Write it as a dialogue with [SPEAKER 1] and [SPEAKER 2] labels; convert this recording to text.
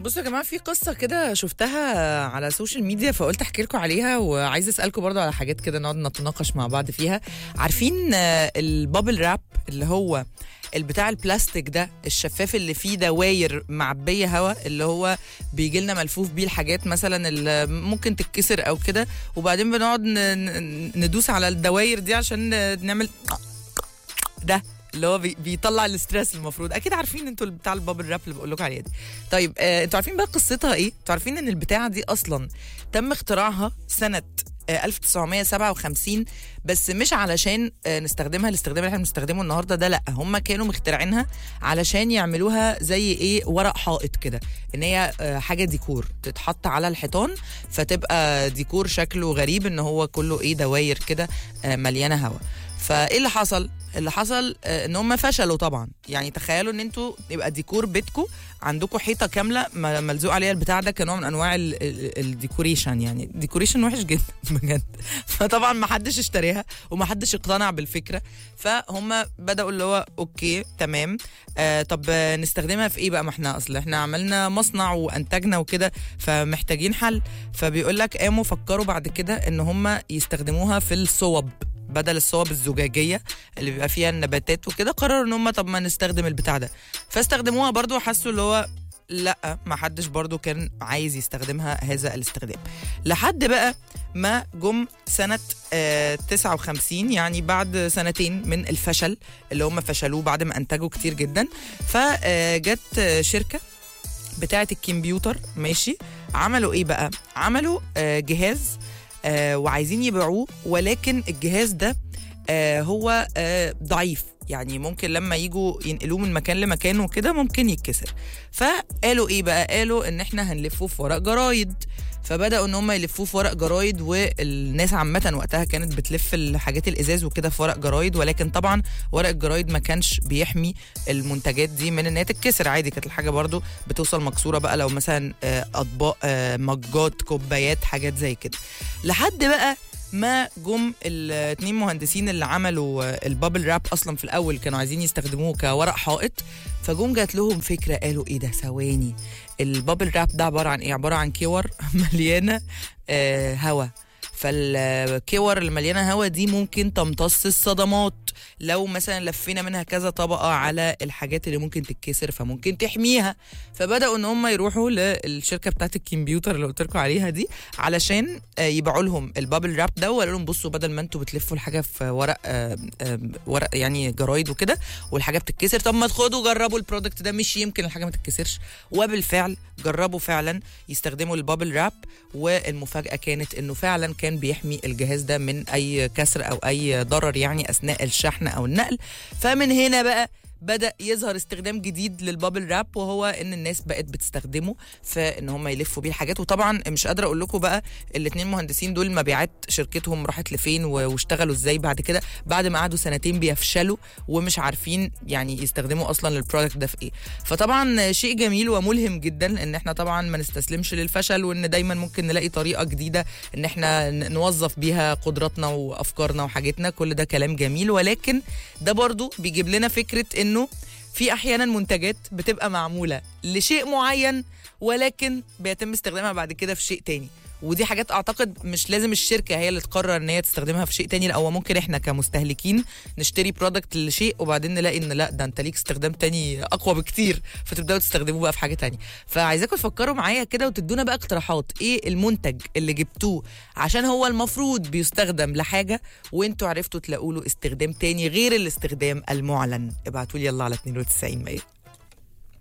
[SPEAKER 1] بصوا يا جماعه في قصه كده شفتها على السوشيال ميديا فقلت احكي لكم عليها وعايزه اسالكم برضو على حاجات كده نقعد نتناقش مع بعض فيها عارفين آه، البابل راب اللي هو البتاع البلاستيك ده الشفاف اللي فيه دواير معبيه هواء اللي هو بيجي لنا ملفوف بيه الحاجات مثلا اللي ممكن تتكسر او كده وبعدين بنقعد ن- ن- ندوس على الدواير دي عشان نعمل ده اللي هو بي- بيطلع الاسترس المفروض اكيد عارفين انتوا بتاع البابل راب اللي بقول لكم عليها دي طيب آه، انتوا عارفين بقى قصتها ايه انتوا عارفين ان البتاعه دي اصلا تم اختراعها سنه آه، 1957 بس مش علشان آه، نستخدمها الاستخدام اللي احنا بنستخدمه النهارده ده لا هم كانوا مخترعينها علشان يعملوها زي ايه ورق حائط كده ان هي آه، حاجه ديكور تتحط على الحيطان فتبقى ديكور شكله غريب ان هو كله ايه دواير كده آه، مليانه هواء فايه اللي حصل اللي حصل آه، ان هم فشلوا طبعا يعني تخيلوا ان انتوا يبقى ديكور بيتكم عندكم حيطه كامله م- ملزوق عليها البتاع ده كنوع من انواع ال- ال- الديكوريشن يعني ديكوريشن وحش جدا بجد فطبعا ما حدش اشتريها وما حدش اقتنع بالفكره فهم بداوا اللي هو اوكي تمام آه طب آه، نستخدمها في ايه بقى ما احنا اصل احنا عملنا مصنع وانتجنا وكده فمحتاجين حل فبيقول لك قاموا فكروا بعد كده ان هم يستخدموها في الصوب بدل الصوب الزجاجيه اللي بيبقى فيها النباتات وكده قرروا ان هم طب ما نستخدم البتاع ده فاستخدموها برضو وحسوا اللي هو لا ما حدش برضو كان عايز يستخدمها هذا الاستخدام لحد بقى ما جم سنة آه 59 يعني بعد سنتين من الفشل اللي هم فشلوه بعد ما انتجوا كتير جدا فجت شركة بتاعة الكمبيوتر ماشي عملوا ايه بقى عملوا آه جهاز آه وعايزين يبيعوه ولكن الجهاز ده آه هو آه ضعيف يعني ممكن لما يجوا ينقلوه من مكان لمكان وكده ممكن يتكسر فقالوا ايه بقى قالوا ان احنا هنلفه في ورق جرايد فبداوا ان هم يلفوه في ورق جرايد والناس عامه وقتها كانت بتلف الحاجات الازاز وكده في ورق جرايد ولكن طبعا ورق الجرايد ما كانش بيحمي المنتجات دي من ان هي تتكسر عادي كانت الحاجه برضو بتوصل مكسوره بقى لو مثلا آه، اطباق آه، مجات كوبايات حاجات زي كده لحد بقى ما جم الاثنين مهندسين اللي عملوا آه، البابل راب اصلا في الاول كانوا عايزين يستخدموه كورق حائط فجم جات لهم فكره قالوا ايه ده ثواني البابل راب ده عباره عن ايه عباره عن كور مليانه آه هواء فالكور اللي مليانه هواء دي ممكن تمتص الصدمات لو مثلا لفينا منها كذا طبقه على الحاجات اللي ممكن تتكسر فممكن تحميها فبداوا ان هم يروحوا للشركه بتاعت الكمبيوتر اللي قلت لكم عليها دي علشان آه، يبيعوا لهم البابل راب ده وقالوا لهم بصوا بدل ما انتوا بتلفوا الحاجه في ورق آه، آه، ورق يعني جرايد وكده والحاجه بتتكسر طب ما تاخدوا جربوا البرودكت ده مش يمكن الحاجه ما تتكسرش وبالفعل جربوا فعلا يستخدموا البابل راب والمفاجاه كانت انه فعلا كان بيحمي الجهاز ده من اي كسر او اي ضرر يعني اثناء الشحن او النقل فمن هنا بقى بدا يظهر استخدام جديد للبابل راب وهو ان الناس بقت بتستخدمه في ان هم يلفوا بيه الحاجات وطبعا مش قادره اقول لكم بقى الاثنين مهندسين دول مبيعات شركتهم راحت لفين و- واشتغلوا ازاي بعد كده بعد ما قعدوا سنتين بيفشلوا ومش عارفين يعني يستخدموا اصلا البرودكت ده في ايه فطبعا شيء جميل وملهم جدا ان احنا طبعا ما نستسلمش للفشل وان دايما ممكن نلاقي طريقه جديده ان احنا ن- نوظف بيها قدراتنا وافكارنا وحاجتنا كل ده كلام جميل ولكن ده برضو بيجيب لنا فكره انه في احيانا منتجات بتبقى معموله لشيء معين ولكن بيتم استخدامها بعد كده في شيء تاني ودي حاجات اعتقد مش لازم الشركه هي اللي تقرر ان هي تستخدمها في شيء تاني لا هو ممكن احنا كمستهلكين نشتري برودكت لشيء وبعدين نلاقي ان لا ده انت ليك استخدام تاني اقوى بكتير فتبداوا تستخدموه بقى في حاجه تانية فعايزاكم تفكروا معايا كده وتدونا بقى اقتراحات ايه المنتج اللي جبتوه عشان هو المفروض بيستخدم لحاجه وانتوا عرفتوا تلاقوا له استخدام تاني غير الاستخدام المعلن ابعتوا لي يلا على 92 100